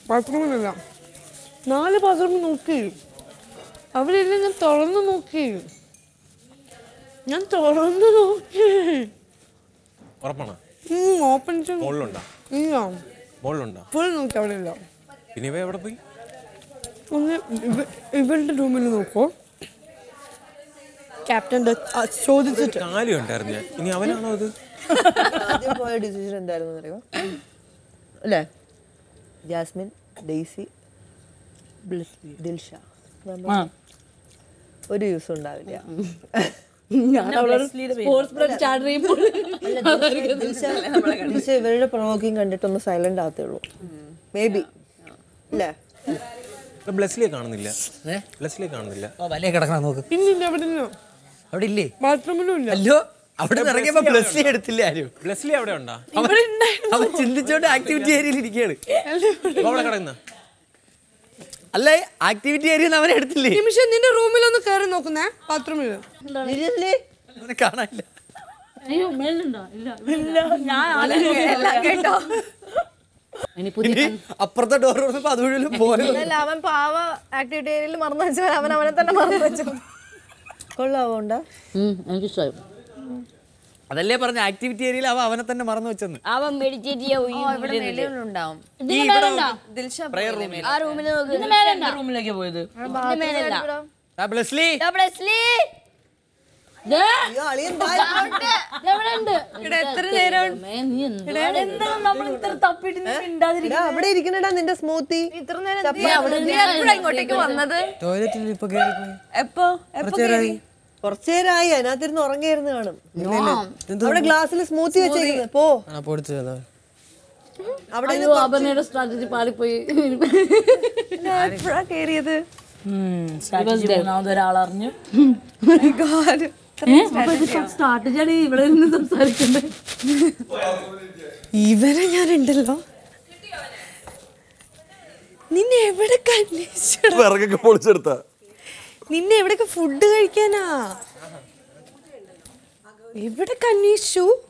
ബാത്റൂമിലല്ല നാല് ബാത്റൂം നോക്കി അവരെല്ലാം ഞാൻ തുറന്നു നോക്കി ഞാൻ തുറന്നു നോക്കി ഉറപ്പാണ് ഓപ്പൺ മുകളിലുണ്ടോ ഇല്ല മുകളിലുണ്ടോ ഫുൾ നോക്കി അവിടെ ഇല്ല പിന്നെ ഇവ എവിടെ പോയി ഒന്ന് ഇവ- ഇവരുടെ റൂമിൽ നോക്കൂ ക്യാപ്റ്റൻ്റെ ചോദിച്ചിട്ട് കാലി ഉണ്ടായിരുന്നു ഞാൻ ഇനി അവനാണോ അത് ആദ്യം പോയ ഡിസിഷൻ എന്തായിരുന്നു അറിയോ അല്ലേ ജാസ്മിൻ ഡെയ്സി ദിൽഷ ഒരു യൂസ് ഉണ്ടാവില്ല സ്പോർട്സ് ബ്ലഡ് സ്റ്റാർട്ട് ചെയ്യുമ്പോൾ ദിൽഷ ദിൽഷ ഇവരുടെ പ്രൊവോക്കിംഗ് കണ്ടിട്ടൊന്ന് സൈലന്റ് ആകത്തേ ഉള്ളൂ മേ ബി അല്ലേ ബ്ലെസ്ലിയെ കാണുന്നില്ല ബ്ലെസ്ലിയെ കാണുന്നില്ല ഓ വലയ കിടക്കണം നോക്ക് ഇന്നില്ല അവിടെ ഇല്ല അവിടെ ഇല്ലേ ബാത്റൂമിലും ഇല്ല അല്ലോ അവിടെ നിന്ന് ഇറങ്ങിയപ്പോ പ്ലസ് ടു എടുത്തില്ല ആരും ബ്ലെസ്ലി അവിടെ ഉണ്ടാ അവൻ അവൻ ചിന്തിച്ചോണ്ട് ആക്ടിവിറ്റി ഏരിയയിൽ ഇരിക്കുകയാണ് അവിടെ കിടക്കുന്ന അല്ല ആക്ടിവിറ്റി ഏരിയ അവനെ എടുത്തില്ലേ നിമിഷം നിന്റെ റൂമിലൊന്ന് കയറി നോക്കുന്നേ ബാത്റൂമിൽ സീരിയസ്ലി അവനെ കാണാനില്ല അയ്യോ മേലുണ്ടോ ഇല്ല ഞാൻ ആദ്യം കേട്ടോ ഇനി പുതിയ ഇനി അപ്പുറത്തെ ഡോർ തുറന്നപ്പോ അതുവഴിയിലും പോയത് അല്ല അവൻ പാവ ആക്ടിവിറ്റി ഏരിയയിൽ മറന്നു വെച്ചു അവൻ അവനെ തന്നെ മറന്നു വെച്ചു കൊള്ളാവോണ്ട ഉം, എനിക്കിഷ്ടമായി അതല്ലേ പറഞ്ഞ ആക്ടിവിറ്റി ഏരിയയിൽ അവൻ അവനെ തന്നെ മറന്നു വെച്ചെന്ന് അവൻ മെഡിറ്റേറ്റ് ഇവിടെ മേലെയുണ്ടാവും ഇതിന് മേലുണ്ടോ ദിൽഷ ആ റൂമിൽ നോക്ക് ഇതിന് മേലുണ്ടോ റൂമിലേക്ക് പോയത് ഇതിന് മേലല്ല ആ ബ്ലസ്ലി ബ്രസ്ലി ദേ, അളിയൻ ഇതെവിടെ ഉണ്ട്? എത്ര നേരം മേ, നീ എന്തുവാ നമ്മൾ ഇത്ര തപ്പിട്ട് നീ മിണ്ടാതിരിക്കുന്നെ? എടാ, അവിടെ ഇരിക്കണടാ നിന്റെ സ്മൂത്തി ഇത്ര നേരം നീ നീ എപ്പോഴാ ഇങ്ങോട്ടേക്ക് വന്നത് ടോയ്ലറ്റിൽ ഇപ്പൊ കേറിപ്പോയി എപ്പോ എപ്പോ കേറി? കുറച്ചു നേരമായി അതിനകത്തിരുന്ന് ഉറങ്ങിയിരുന്നു കാണും അവിടെ ഗ്ലാസ്സിൽ സ്മൂത്തി വെച്ചേക്കുന്നത് പോ അവിടെ അയ്യോ അപർണയുടെ സ്ട്രാറ്റജി പാളിപ്പോയി എപ്പോഴാ കേറിയത് ഒരാളറിഞ്ഞു സ്ട്രാറ്റജിയാണ് ഇവിടെ നിന്ന് സംസാരിക്കുന്നത് ഇവരെ ഞാനുണ്ടല്ലോ നിന്നെ എവിടെ അന്വേഷിച്ചു വിറകൊക്കെ പൊളിച്ചെടുത്ത നിന്നെ എവിടെയൊക്കെ ഫുഡ് കഴിക്കാനാ എവിടെ അന്വേഷിച്ചു